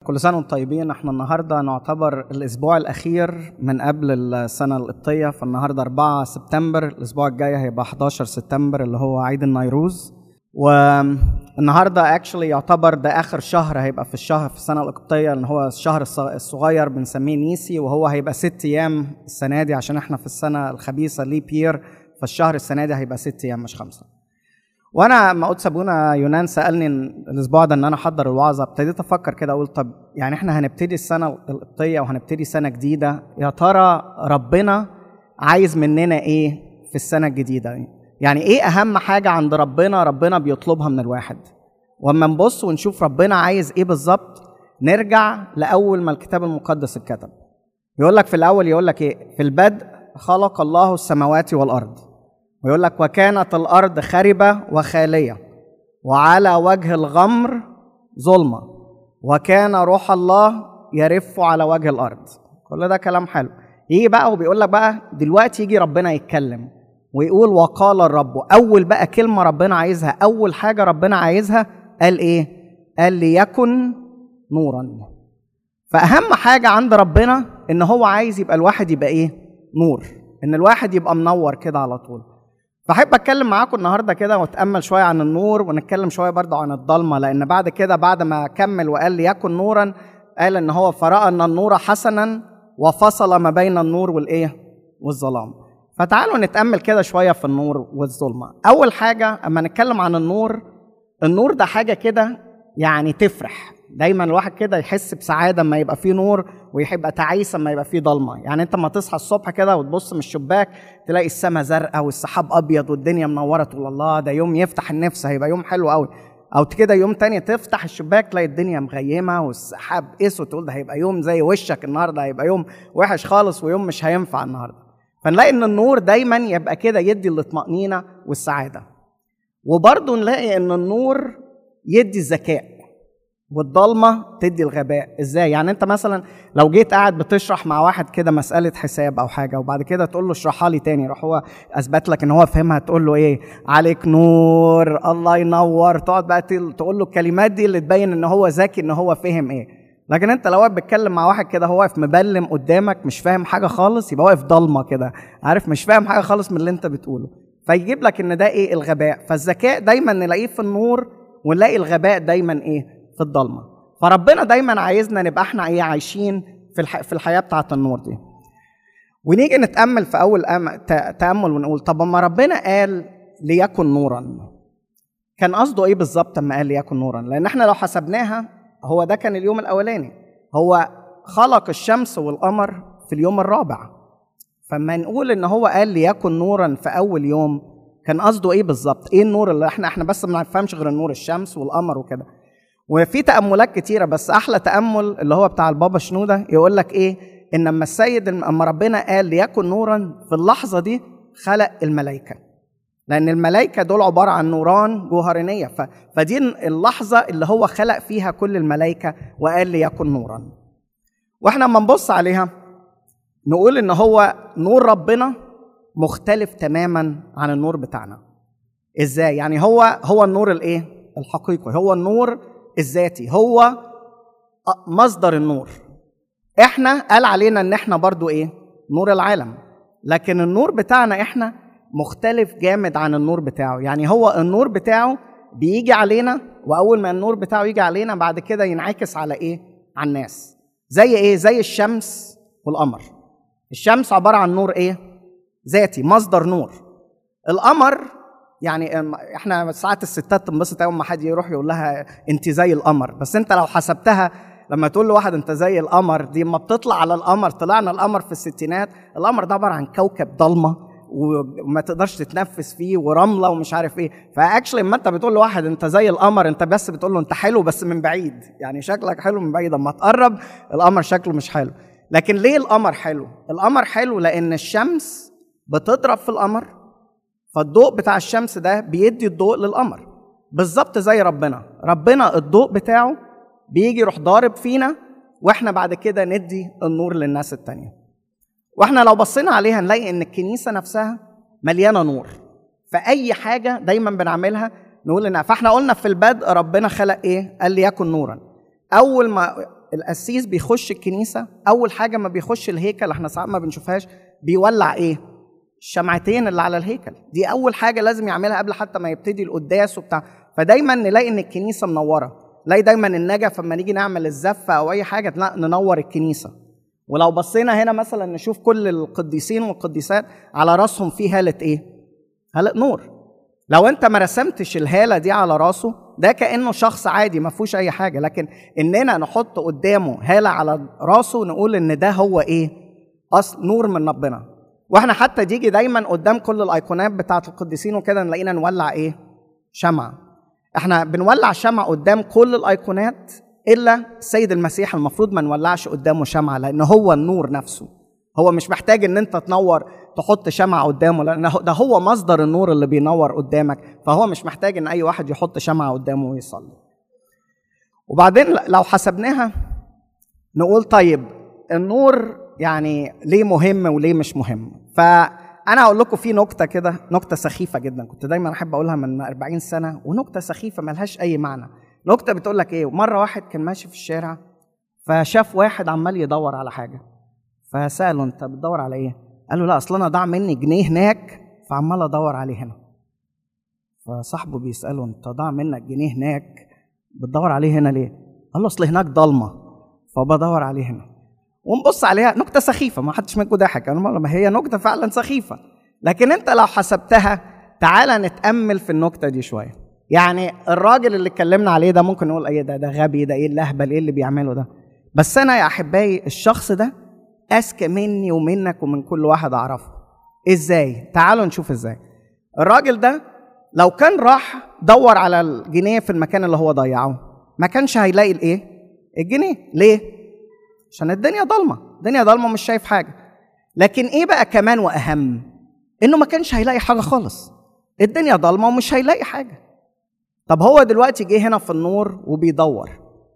كل سنة وانتم طيبين احنا النهاردة نعتبر الأسبوع الأخير من قبل السنة القبطية فالنهاردة 4 سبتمبر الأسبوع الجاي هيبقى 11 سبتمبر اللي هو عيد النيروز والنهاردة اكشلي يعتبر ده آخر شهر هيبقى في الشهر في السنة القبطية اللي هو الشهر الص- الصغير بنسميه نيسي وهو هيبقى ست أيام السنة دي عشان احنا في السنة الخبيثة ليب يير فالشهر السنة دي هيبقى ست أيام مش خمسة وانا ما قلت ابونا يونان سالني الاسبوع ده ان انا احضر الوعظه ابتديت افكر كده اقول طب يعني احنا هنبتدي السنه القبطيه وهنبتدي سنه جديده يا ترى ربنا عايز مننا ايه في السنه الجديده دي يعني ايه اهم حاجه عند ربنا ربنا بيطلبها من الواحد واما نبص ونشوف ربنا عايز ايه بالظبط نرجع لاول ما الكتاب المقدس اتكتب يقول لك في الاول يقول لك ايه في البدء خلق الله السماوات والارض ويقول لك وكانت الارض خربه وخاليه وعلى وجه الغمر ظلمه وكان روح الله يرف على وجه الارض كل ده كلام حلو يجي بقى وبيقول لك بقى دلوقتي يجي ربنا يتكلم ويقول وقال الرب اول بقى كلمه ربنا عايزها اول حاجه ربنا عايزها قال ايه قال ليكن نورا فاهم حاجه عند ربنا ان هو عايز يبقى الواحد يبقى ايه نور ان الواحد يبقى منور كده على طول فاحب اتكلم معاكم النهارده كده واتامل شويه عن النور ونتكلم شويه برضه عن الضلمه لان بعد كده بعد ما كمل وقال ليكن نورا قال ان هو فراى ان النور حسنا وفصل ما بين النور والايه والظلام فتعالوا نتامل كده شويه في النور والظلمه اول حاجه اما نتكلم عن النور النور ده حاجه كده يعني تفرح دايما الواحد كده يحس بسعاده اما يبقى فيه نور ويبقى تعيس اما يبقى فيه ضلمه يعني انت اما تصحى الصبح كده وتبص من الشباك تلاقي السماء زرقاء والسحاب ابيض والدنيا منوره تقول الله ده يوم يفتح النفس هيبقى يوم حلو قوي او كده يوم تاني تفتح الشباك تلاقي الدنيا مغيمه والسحاب اسود تقول ده هيبقى يوم زي وشك النهارده هيبقى يوم وحش خالص ويوم مش هينفع النهارده فنلاقي ان النور دايما يبقى كده يدي الاطمئنينه والسعاده وبرضه نلاقي ان النور يدي الذكاء والضلمه تدي الغباء ازاي يعني انت مثلا لو جيت قاعد بتشرح مع واحد كده مساله حساب او حاجه وبعد كده تقول له اشرحها لي تاني راح هو اثبت لك ان هو فهمها تقول له ايه عليك نور الله ينور تقعد بقى تل- تقول له الكلمات دي اللي تبين ان هو ذكي ان هو فهم ايه لكن انت لو واقف بتتكلم مع واحد كده هو واقف مبلم قدامك مش فاهم حاجه خالص يبقى واقف ضلمه كده عارف مش فاهم حاجه خالص من اللي انت بتقوله فيجيب لك ان ده ايه الغباء فالذكاء دايما نلاقيه في النور ونلاقي الغباء دايما ايه في الضلمه فربنا دايما عايزنا نبقى احنا ايه عايشين في الح... في الحياه بتاعه النور دي ونيجي نتامل في اول أم... ت- تامل ونقول طب اما ربنا قال ليكن نورا كان قصده ايه بالظبط اما قال ليكن نورا لان احنا لو حسبناها هو ده كان اليوم الاولاني هو خلق الشمس والقمر في اليوم الرابع فما نقول ان هو قال ليكن نورا في اول يوم كان قصده ايه بالظبط ايه النور اللي احنا احنا بس ما نفهمش غير النور الشمس والقمر وكده وفي تاملات كتيره بس احلى تامل اللي هو بتاع البابا شنوده يقول لك ايه ان اما السيد اما ربنا قال ليكن نورا في اللحظه دي خلق الملائكه لان الملائكه دول عباره عن نوران جوهرانيه ف... فدي اللحظه اللي هو خلق فيها كل الملائكه وقال ليكن نورا واحنا اما نبص عليها نقول ان هو نور ربنا مختلف تماما عن النور بتاعنا ازاي يعني هو هو النور الايه الحقيقي هو النور الذاتي هو مصدر النور احنا قال علينا ان احنا برضو ايه نور العالم لكن النور بتاعنا احنا مختلف جامد عن النور بتاعه يعني هو النور بتاعه بيجي علينا واول ما النور بتاعه يجي علينا بعد كده ينعكس على ايه على الناس زي ايه زي الشمس والقمر الشمس عباره عن نور ايه ذاتي مصدر نور القمر يعني احنا ساعات الستات تنبسط اول ما حد يروح يقول لها انت زي القمر بس انت لو حسبتها لما تقول لواحد انت زي القمر دي اما بتطلع على القمر طلعنا القمر في الستينات القمر ده عباره عن كوكب ضلمه وما تقدرش تتنفس فيه ورمله ومش عارف ايه فاكشلي لما انت بتقول لواحد انت زي القمر انت بس بتقول له انت حلو بس من بعيد يعني شكلك حلو من بعيد اما تقرب القمر شكله مش حلو لكن ليه القمر حلو القمر حلو لان الشمس بتضرب في القمر فالضوء بتاع الشمس ده بيدي الضوء للقمر بالظبط زي ربنا ربنا الضوء بتاعه بيجي يروح ضارب فينا واحنا بعد كده ندي النور للناس التانية واحنا لو بصينا عليها نلاقي ان الكنيسة نفسها مليانة نور فأي حاجة دايما بنعملها نقول انها فاحنا قلنا في البدء ربنا خلق ايه؟ قال لي يكن نورا. أول ما القسيس بيخش الكنيسه اول حاجه ما بيخش الهيكل احنا ساعات ما بنشوفهاش بيولع ايه الشمعتين اللي على الهيكل دي اول حاجه لازم يعملها قبل حتى ما يبتدي القداس وبتاع فدايما نلاقي ان الكنيسه منوره نلاقي دايما النجف لما نيجي نعمل الزفه او اي حاجه تلاقي ننور الكنيسه ولو بصينا هنا مثلا نشوف كل القديسين والقديسات على راسهم في هاله ايه هاله نور لو انت ما رسمتش الهاله دي على راسه ده كانه شخص عادي ما فيهوش اي حاجه لكن اننا نحط قدامه هاله على راسه نقول ان ده هو ايه اصل نور من ربنا واحنا حتى تيجي دايما قدام كل الايقونات بتاعه القديسين وكده نلاقينا نولع ايه شمع احنا بنولع شمع قدام كل الايقونات الا السيد المسيح المفروض ما نولعش قدامه شمعه لان هو النور نفسه هو مش محتاج ان انت تنور تحط شمعة قدامه لان ده هو مصدر النور اللي بينور قدامك فهو مش محتاج ان اي واحد يحط شمعة قدامه ويصلي وبعدين لو حسبناها نقول طيب النور يعني ليه مهم وليه مش مهم فانا هقول لكم في نكته كده نكته سخيفه جدا كنت دايما احب اقولها من 40 سنه ونكته سخيفه ملهاش اي معنى نكته بتقول لك ايه مره واحد كان ماشي في الشارع فشاف واحد عمال يدور على حاجه فساله انت بتدور على ايه قال له لا اصل انا ضاع مني جنيه هناك فعمال ادور عليه هنا فصاحبه بيساله انت ضاع منك جنيه هناك بتدور عليه هنا ليه قال له اصل هناك ضلمه فبدور عليه هنا ونبص عليها نكته سخيفه ما حدش منكم ضحك انا ما هي نكته فعلا سخيفه لكن انت لو حسبتها تعالى نتامل في النكته دي شويه يعني الراجل اللي اتكلمنا عليه ده ممكن نقول ايه ده ده غبي ده ايه الاهبل ايه اللي بيعمله ده بس انا يا احبائي الشخص ده اذكى مني ومنك ومن كل واحد اعرفه ازاي تعالوا نشوف ازاي الراجل ده لو كان راح دور على الجنيه في المكان اللي هو ضيعه ما كانش هيلاقي الايه الجنيه ليه عشان الدنيا ضلمه الدنيا ضلمه مش شايف حاجه لكن ايه بقى كمان واهم انه ما كانش هيلاقي حاجه خالص الدنيا ضلمه ومش هيلاقي حاجه طب هو دلوقتي جه هنا في النور وبيدور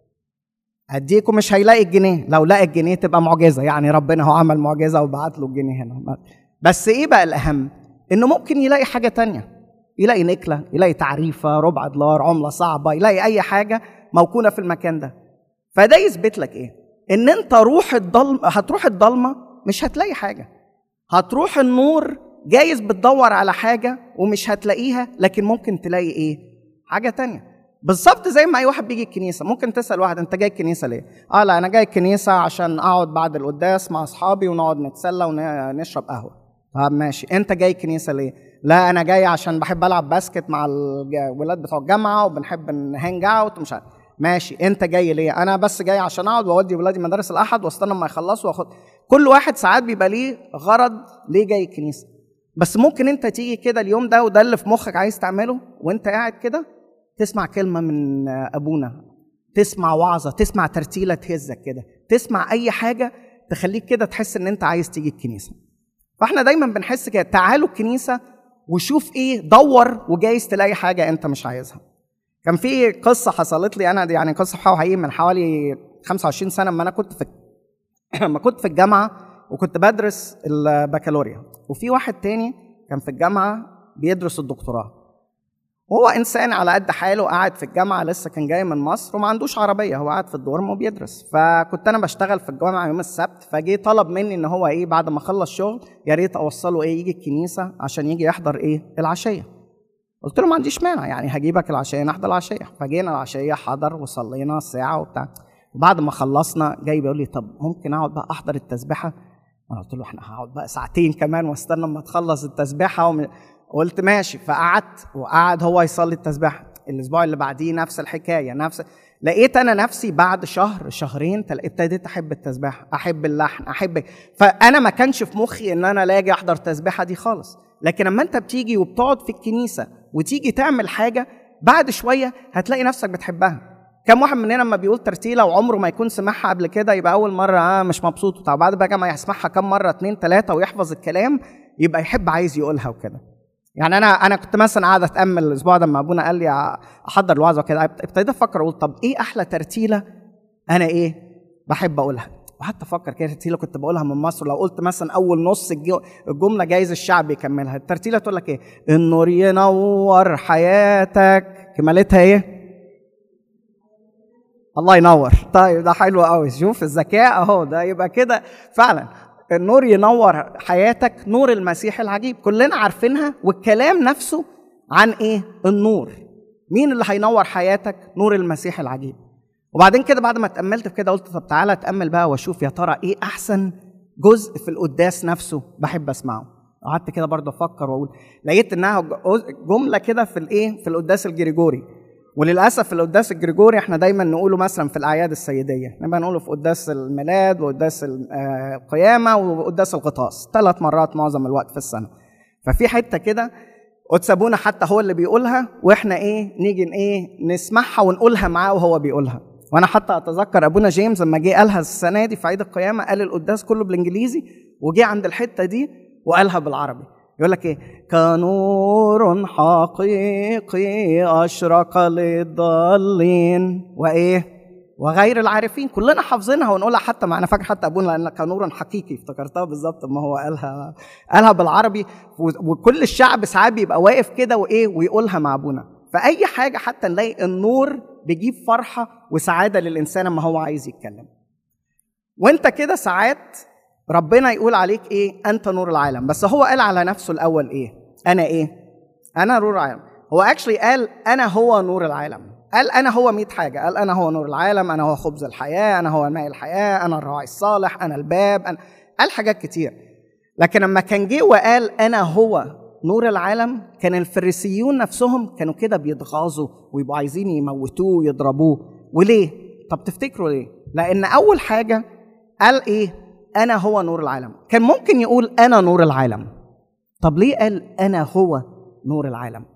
هديكوا مش هيلاقي الجنيه لو لقى الجنيه تبقى معجزه يعني ربنا هو عمل معجزه وبعت له الجنيه هنا بس ايه بقى الاهم انه ممكن يلاقي حاجه تانية يلاقي نكله يلاقي تعريفه ربع دولار عمله صعبه يلاقي اي حاجه موجوده في المكان ده فده يثبت لك ايه ان انت روح الضلمه هتروح الضلمه مش هتلاقي حاجه هتروح النور جايز بتدور على حاجه ومش هتلاقيها لكن ممكن تلاقي ايه حاجه تانية بالظبط زي ما اي واحد بيجي الكنيسه ممكن تسال واحد انت جاي الكنيسه ليه اه لا انا جاي الكنيسه عشان اقعد بعد القداس مع اصحابي ونقعد نتسلى ونشرب قهوه طب ماشي انت جاي الكنيسه ليه لا انا جاي عشان بحب العب باسكت مع الولاد بتوع الجامعه وبنحب نهانج اوت ومش عارف ماشي انت جاي ليه انا بس جاي عشان اقعد واودي ولادي مدارس الاحد واستنى لما يخلصوا واخد كل واحد ساعات بيبقى ليه غرض ليه جاي الكنيسه بس ممكن انت تيجي كده اليوم ده وده اللي في مخك عايز تعمله وانت قاعد كده تسمع كلمه من ابونا تسمع وعظه تسمع ترتيله تهزك كده تسمع اي حاجه تخليك كده تحس ان انت عايز تيجي الكنيسه فاحنا دايما بنحس كده تعالوا الكنيسه وشوف ايه دور وجايز تلاقي حاجه انت مش عايزها كان في قصه حصلت لي انا دي يعني قصه حقيقيه من حوالي 25 سنه لما انا كنت في لما كنت في الجامعه وكنت بدرس البكالوريا وفي واحد تاني كان في الجامعه بيدرس الدكتوراه وهو انسان على قد حاله قاعد في الجامعه لسه كان جاي من مصر وما عندوش عربيه هو قاعد في الدورم وبيدرس فكنت انا بشتغل في الجامعه يوم السبت فجه طلب مني ان هو ايه بعد ما اخلص شغل يا ريت اوصله ايه يجي الكنيسه عشان يجي يحضر ايه العشيه قلت له ما عنديش مانع يعني هجيبك العشيه نحضر العشيه فجينا العشيه حضر وصلينا ساعه وبتاع وبعد ما خلصنا جاي بيقول لي طب ممكن اقعد بقى احضر التسبيحه انا قلت له احنا هقعد بقى ساعتين كمان واستنى لما تخلص التسبيحه وم... قلت ماشي فقعدت وقعد هو يصلي التسبيحه الاسبوع اللي بعديه نفس الحكايه نفس لقيت انا نفسي بعد شهر شهرين ابتديت احب التسبيحه احب اللحن احب فانا ما كانش في مخي ان انا لا اجي احضر تسبيحه دي خالص لكن لما انت بتيجي وبتقعد في الكنيسه وتيجي تعمل حاجه بعد شويه هتلاقي نفسك بتحبها كم واحد مننا لما بيقول ترتيله وعمره ما يكون سمعها قبل كده يبقى اول مره اه مش مبسوط وبتاع بعد بقى ما يسمعها كم مره اتنين تلاته ويحفظ الكلام يبقى يحب عايز يقولها وكده يعني انا انا كنت مثلا قاعد اتامل الاسبوع ده لما ابونا قال لي احضر الوعظه وكده ابتديت افكر اقول طب ايه احلى ترتيله انا ايه بحب اقولها وقعدت افكر كده ترتيله كنت بقولها من مصر لو قلت مثلا اول نص الجمله جايز الشعب يكملها الترتيله تقول لك ايه النور ينور حياتك كمالتها ايه الله ينور طيب ده حلو قوي شوف الذكاء اهو ده يبقى كده فعلا النور ينور حياتك نور المسيح العجيب كلنا عارفينها والكلام نفسه عن ايه النور مين اللي هينور حياتك نور المسيح العجيب وبعدين كده بعد ما اتأملت في كده قلت طب تعالى اتأمل بقى واشوف يا ترى ايه احسن جزء في القداس نفسه بحب اسمعه قعدت كده برضه افكر واقول لقيت انها جمله كده في الايه في القداس الجريجوري وللاسف في القداس الجريجوري احنا دايما نقوله مثلا في الاعياد السيديه نبقى نقوله في قداس الميلاد وقداس القيامه وقداس الغطاس ثلاث مرات معظم الوقت في السنه ففي حته كده قدس ابونا حتى هو اللي بيقولها واحنا ايه نيجي ايه نسمعها ونقولها معاه وهو بيقولها وانا حتى اتذكر ابونا جيمس لما جه قالها السنه دي في عيد القيامه قال القداس كله بالانجليزي وجه عند الحته دي وقالها بالعربي يقول لك ايه كنور حقيقي اشرق للضالين وايه وغير العارفين كلنا حافظينها ونقولها حتى مع انا فاكر حتى ابونا لان كنور حقيقي افتكرتها بالظبط ما هو قالها قالها بالعربي وكل الشعب ساعات بيبقى واقف كده وايه ويقولها مع ابونا فاي حاجه حتى نلاقي النور بيجيب فرحه وسعاده للانسان اما هو عايز يتكلم وانت كده ساعات ربنا يقول عليك ايه انت نور العالم بس هو قال على نفسه الاول ايه انا ايه انا نور العالم هو اكشلي قال انا هو نور العالم قال انا هو 100 حاجه قال انا هو نور العالم انا هو خبز الحياه انا هو ماء الحياه انا الراعي الصالح انا الباب أنا... قال حاجات كتير لكن لما كان جه وقال انا هو نور العالم كان الفريسيون نفسهم كانوا كده بيتغاظوا ويبقوا عايزين يموتوه ويضربوه وليه طب تفتكروا ليه لان اول حاجه قال ايه انا هو نور العالم كان ممكن يقول انا نور العالم طب ليه قال انا هو نور العالم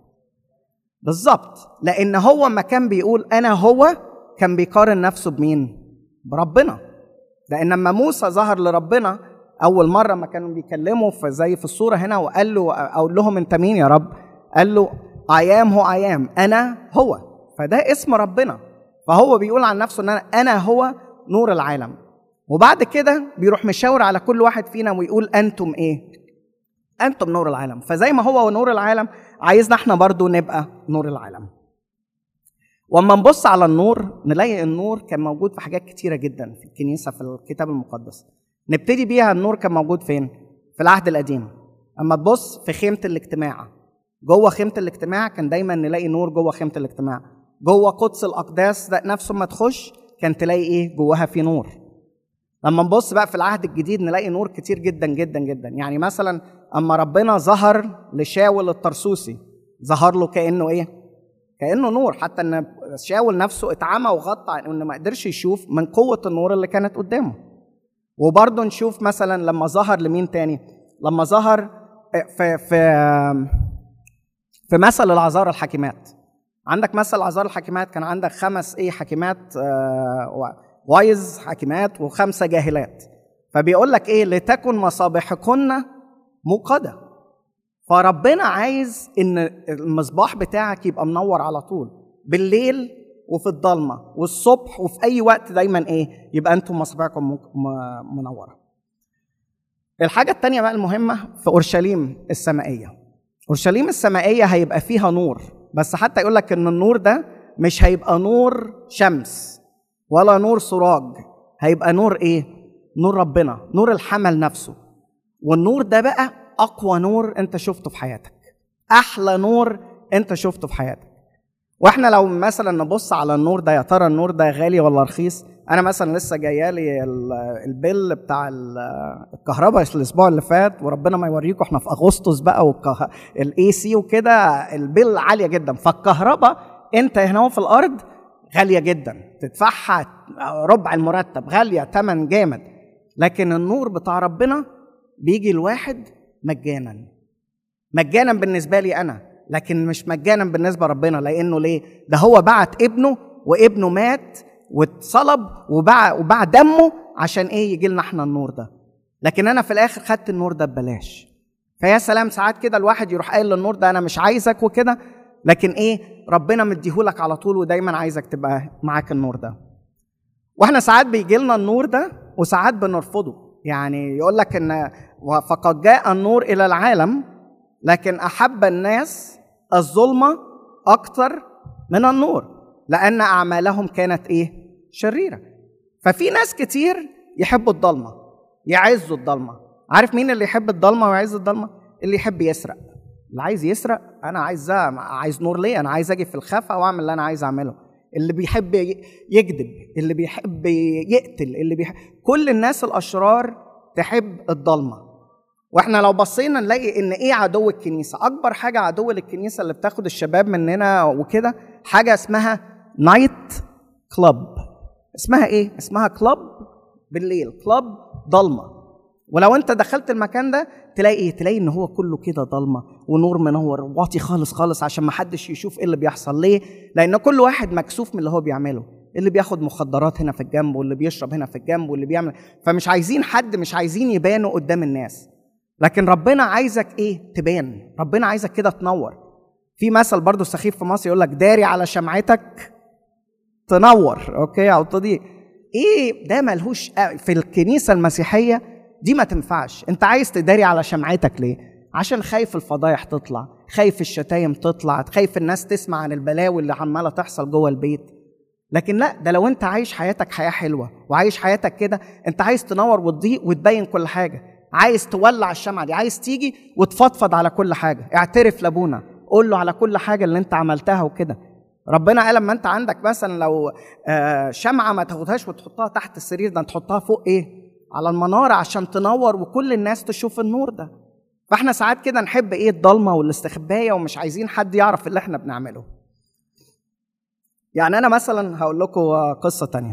بالظبط لان هو ما كان بيقول انا هو كان بيقارن نفسه بمين بربنا لان لما موسى ظهر لربنا اول مره ما كانوا بيكلموا في زي في الصوره هنا وقال له اقول لهم انت مين يا رب قال له ايام هو ايام انا هو فده اسم ربنا فهو بيقول عن نفسه ان انا انا هو نور العالم وبعد كده بيروح مشاور على كل واحد فينا ويقول انتم ايه انتم نور العالم فزي ما هو نور العالم عايزنا احنا برضو نبقى نور العالم واما نبص على النور نلاقي النور كان موجود في حاجات كتيره جدا في الكنيسه في الكتاب المقدس نبتدي بيها النور كان موجود فين في العهد القديم اما تبص في خيمه الاجتماع جوه خيمه الاجتماع كان دايما نلاقي نور جوه خيمه الاجتماع جوه قدس الاقداس ده نفسه ما تخش كان تلاقي ايه جواها في نور لما نبص بقى في العهد الجديد نلاقي نور كتير جدا جدا جدا يعني مثلا اما ربنا ظهر لشاول الطرسوسي ظهر له كانه ايه كانه نور حتى ان شاول نفسه اتعمى وغطى انه ما قدرش يشوف من قوه النور اللي كانت قدامه وبرضه نشوف مثلا لما ظهر لمين تاني لما ظهر في في في مثل العذار الحكيمات عندك مثل العذار الحكيمات كان عندك خمس ايه حكيمات آه وايز حكيمات وخمسه جاهلات فبيقول لك ايه لتكن مصابيحكن موقده فربنا عايز ان المصباح بتاعك يبقى منور على طول بالليل وفي الضلمه والصبح وفي اي وقت دايما ايه يبقى انتم مصابيحكم منوره الحاجه الثانيه بقى المهمه في اورشليم السمائيه اورشليم السمائيه هيبقى فيها نور بس حتى يقول لك ان النور ده مش هيبقى نور شمس ولا نور سراج هيبقى نور ايه نور ربنا نور الحمل نفسه والنور ده بقى اقوى نور انت شفته في حياتك احلى نور انت شفته في حياتك واحنا لو مثلا نبص على النور ده يا ترى النور ده غالي ولا رخيص انا مثلا لسه جايالي البيل بتاع الكهرباء الاسبوع اللي فات وربنا ما يوريكم احنا في اغسطس بقى والاي سي وكده البيل عاليه جدا فالكهرباء انت هنا في الارض غاليه جدا تدفعها ربع المرتب غاليه ثمن جامد لكن النور بتاع ربنا بيجي الواحد مجانا مجانا بالنسبه لي انا لكن مش مجانا بالنسبه لربنا لانه ليه ده هو بعت ابنه وابنه مات واتصلب وباع وباع دمه عشان ايه يجي لنا احنا النور ده لكن انا في الاخر خدت النور ده ببلاش فيا سلام ساعات كده الواحد يروح قايل للنور ده انا مش عايزك وكده لكن ايه ربنا مديهولك على طول ودايما عايزك تبقى معاك النور ده واحنا ساعات بيجي لنا النور ده وساعات بنرفضه يعني يقول لك ان فقد جاء النور الى العالم لكن احب الناس الظلمه اكثر من النور لان اعمالهم كانت ايه شريره ففي ناس كتير يحبوا الضلمه يعزوا الضلمه عارف مين اللي يحب الضلمه ويعز الضلمه اللي يحب يسرق اللي عايز يسرق انا عايز عايز نور ليه انا عايز اجي في الخفا واعمل اللي انا عايز اعمله اللي بيحب يكذب اللي بيحب يقتل اللي بيحب كل الناس الاشرار تحب الضلمه واحنا لو بصينا نلاقي ان ايه عدو الكنيسه اكبر حاجه عدو للكنيسه اللي بتاخد الشباب مننا وكده حاجه اسمها نايت كلاب اسمها ايه اسمها كلاب بالليل كلاب ضلمه ولو انت دخلت المكان ده تلاقي ايه تلاقي ان هو كله كده ضلمه ونور منور واطي خالص خالص عشان ما حدش يشوف ايه اللي بيحصل ليه لان كل واحد مكسوف من اللي هو بيعمله اللي بياخد مخدرات هنا في الجنب واللي بيشرب هنا في الجنب واللي بيعمل فمش عايزين حد مش عايزين يبانوا قدام الناس لكن ربنا عايزك ايه تبان ربنا عايزك كده تنور في مثل برضو سخيف في مصر يقول لك داري على شمعتك تنور اوكي او تضيء ايه ده ملهوش في الكنيسه المسيحيه دي ما تنفعش انت عايز تداري على شمعتك ليه عشان خايف الفضايح تطلع خايف الشتايم تطلع خايف الناس تسمع عن البلاوي اللي عماله تحصل جوه البيت لكن لا ده لو انت عايش حياتك حياه حلوه وعايش حياتك كده انت عايز تنور وتضيء وتبين كل حاجه عايز تولع الشمعه دي عايز تيجي وتفضفض على كل حاجه اعترف لابونا قول له على كل حاجه اللي انت عملتها وكده ربنا قال لما انت عندك مثلا لو شمعه ما تاخدهاش وتحطها تحت السرير ده تحطها فوق ايه على المناره عشان تنور وكل الناس تشوف النور ده فاحنا ساعات كده نحب ايه الضلمه والاستخبايه ومش عايزين حد يعرف اللي احنا بنعمله يعني انا مثلا هقول لكم قصه تانية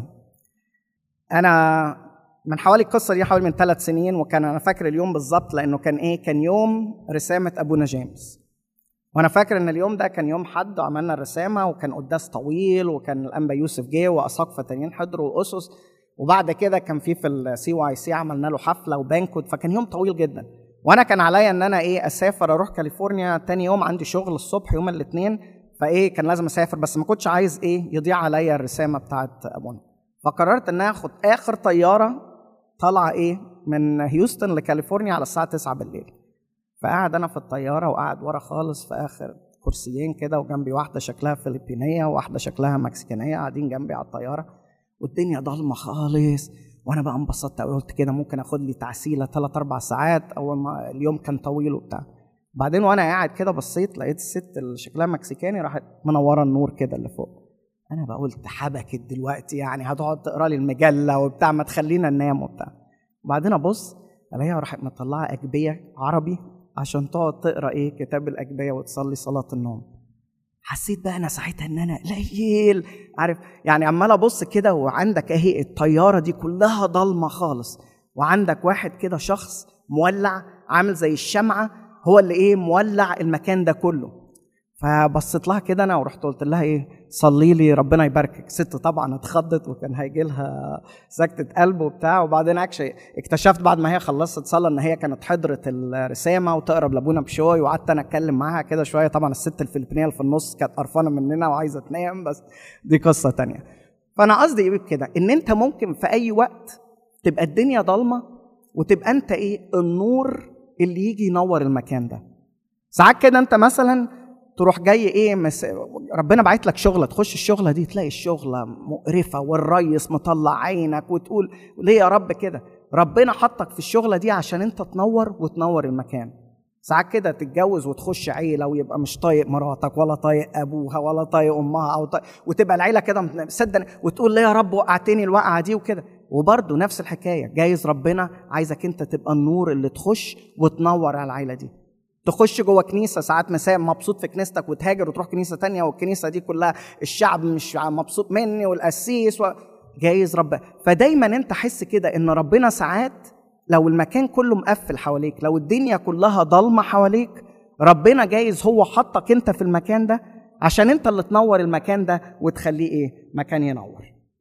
انا من حوالي القصه دي حوالي من ثلاث سنين وكان انا فاكر اليوم بالظبط لانه كان ايه كان يوم رسامه ابونا جيمس وانا فاكر ان اليوم ده كان يوم حد وعملنا الرسامه وكان قداس طويل وكان الانبا يوسف جه واساقفه تانيين حضروا واسس وبعد كده كان في في السي واي سي عملنا له حفله وبانكوت فكان يوم طويل جدا وانا كان عليا ان انا ايه اسافر اروح كاليفورنيا تاني يوم عندي شغل الصبح يوم الاثنين فايه كان لازم اسافر بس ما كنتش عايز ايه يضيع عليا الرسامه بتاعت ابونا فقررت ان انا اخد اخر طياره طالعه ايه من هيوستن لكاليفورنيا على الساعه 9 بالليل فقعد انا في الطياره وقعد ورا خالص في اخر كرسيين كده وجنبي واحده شكلها فلبينيه وواحده شكلها مكسيكانيه قاعدين جنبي على الطياره والدنيا ضلمه خالص وانا بقى انبسطت قوي قلت كده ممكن اخد لي تعسيله ثلاث اربع ساعات اول ما اليوم كان طويل وبتاع بعدين وانا قاعد كده بصيت لقيت الست اللي شكلها مكسيكاني راحت منوره النور كده اللي فوق انا بقى قلت حبكت دلوقتي يعني هتقعد تقرا لي المجله وبتاع ما تخلينا ننام وبتاع وبعدين ابص الاقيها راحت مطلعه اجبيه عربي عشان تقعد تقرا ايه كتاب الاجبيه وتصلي صلاه النوم حسيت بقى انا ساعتها ان انا قليل عارف يعني عمال ابص كده وعندك اهي الطياره دي كلها ضلمه خالص وعندك واحد كده شخص مولع عامل زي الشمعه هو اللي ايه مولع المكان ده كله فبصيت لها كده انا ورحت قلت لها ايه صلي لي ربنا يباركك ست طبعا اتخضت وكان هيجي لها سكته قلب وبتاع وبعدين اكشلي اكتشفت بعد ما هي خلصت صلاه ان هي كانت حضرت الرسامه وتقرب لابونا بشوي وقعدت انا اتكلم معاها كده شويه طبعا الست الفلبينيه اللي في النص كانت قرفانه مننا وعايزه تنام بس دي قصه تانية فانا قصدي ايه كده ان انت ممكن في اي وقت تبقى الدنيا ضلمه وتبقى انت ايه النور اللي يجي ينور المكان ده ساعات كده انت مثلا تروح جاي ايه مس... ربنا بعت لك شغله تخش الشغله دي تلاقي الشغله مقرفه والريس مطلع عينك وتقول ليه يا رب كده ربنا حطك في الشغله دي عشان انت تنور وتنور المكان ساعات كده تتجوز وتخش عيله ويبقى مش طايق مراتك ولا طايق ابوها ولا طايق امها او طايق وتبقى العيله كده مصدق وتقول ليه يا رب وقعتني الوقعه دي وكده وبرضه نفس الحكايه جايز ربنا عايزك انت تبقى النور اللي تخش وتنور على العيله دي تخش جوه كنيسه ساعات مساء مبسوط في كنيستك وتهاجر وتروح كنيسه تانية والكنيسه دي كلها الشعب مش مبسوط مني والقسيس و... جايز رب فدايما انت حس كده ان ربنا ساعات لو المكان كله مقفل حواليك لو الدنيا كلها ضلمه حواليك ربنا جايز هو حطك انت في المكان ده عشان انت اللي تنور المكان ده وتخليه ايه مكان ينور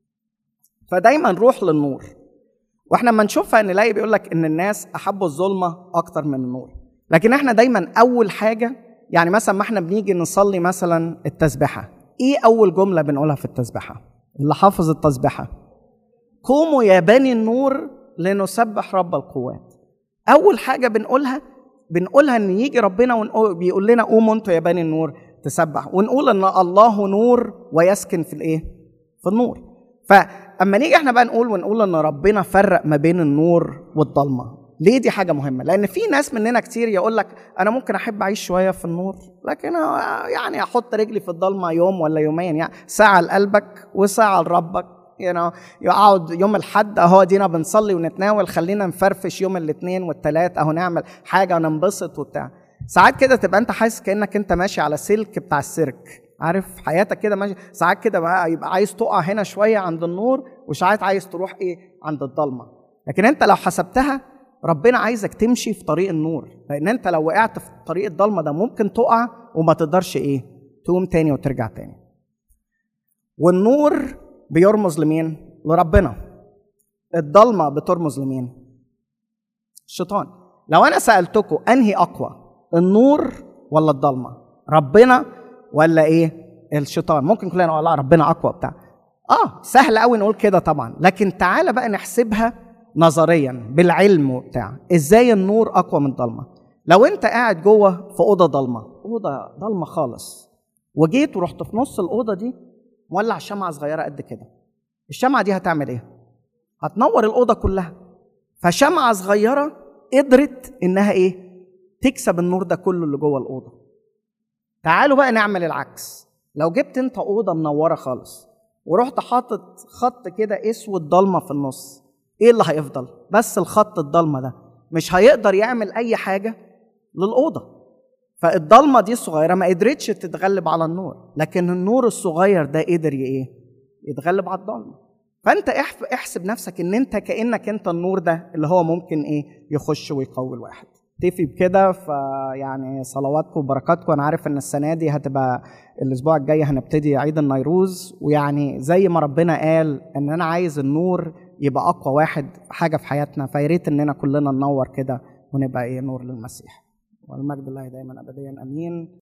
فدايما روح للنور واحنا لما نشوفها نلاقي بيقول لك ان الناس احبوا الظلمه اكتر من النور لكن احنا دايما اول حاجه يعني مثلا ما احنا بنيجي نصلي مثلا التسبحه ايه اول جمله بنقولها في التسبحه اللي حافظ التسبحه قوموا يا بني النور لنسبح رب القوات اول حاجه بنقولها بنقولها ان يجي ربنا بيقول لنا قوموا انتوا يا بني النور تسبح ونقول ان الله نور ويسكن في الايه في النور فاما نيجي احنا بقى نقول ونقول ان ربنا فرق ما بين النور والضلمه ليه دي حاجه مهمه لان في ناس مننا كتير يقول لك انا ممكن احب اعيش شويه في النور لكن يعني احط رجلي في الضلمه يوم ولا يومين يعني ساعه لقلبك وساعه لربك you know, يقعد يوم الحد اهو دينا بنصلي ونتناول خلينا نفرفش يوم الاثنين والثلاث اهو نعمل حاجه وننبسط وبتاع ساعات كده تبقى انت حاسس كانك انت ماشي على سلك بتاع السيرك عارف حياتك كده ماشي ساعات كده بقى يبقى عايز تقع هنا شويه عند النور وساعات عايز تروح ايه عند الضلمه لكن انت لو حسبتها ربنا عايزك تمشي في طريق النور لان انت لو وقعت في طريق الضلمه ده ممكن تقع وما تقدرش ايه تقوم تاني وترجع تاني والنور بيرمز لمين لربنا الضلمه بترمز لمين الشيطان لو انا سالتكم انهي اقوى النور ولا الضلمه ربنا ولا ايه الشيطان ممكن كلنا نقول لا ربنا اقوى بتاع اه سهل قوي نقول كده طبعا لكن تعالى بقى نحسبها نظريا بالعلم وبتاع ازاي النور اقوى من الضلمه لو انت قاعد جوه في اوضه ضلمه اوضه ضلمه خالص وجيت ورحت في نص الاوضه دي مولع شمعه صغيره قد كده الشمعه دي هتعمل ايه هتنور الاوضه كلها فشمعه صغيره قدرت انها ايه تكسب النور ده كله اللي جوه الاوضه تعالوا بقى نعمل العكس لو جبت انت اوضه منوره خالص ورحت حاطط خط كده اسود ضلمه في النص ايه اللي هيفضل بس الخط الضلمه ده مش هيقدر يعمل اي حاجه للاوضه فالضلمه دي الصغيره ما قدرتش تتغلب على النور لكن النور الصغير ده قدر ايه يتغلب على الضلمه فانت احسب نفسك ان انت كانك انت النور ده اللي هو ممكن ايه يخش ويقوي الواحد اكتفي بكده فيعني صلواتكم وبركاتكم انا عارف ان السنه دي هتبقى الاسبوع الجاي هنبتدي عيد النيروز ويعني زي ما ربنا قال ان انا عايز النور يبقى اقوى واحد حاجه في حياتنا فيا ريت اننا كلنا ننور كده ونبقى ايه نور للمسيح والمجد لله دايما ابديا امين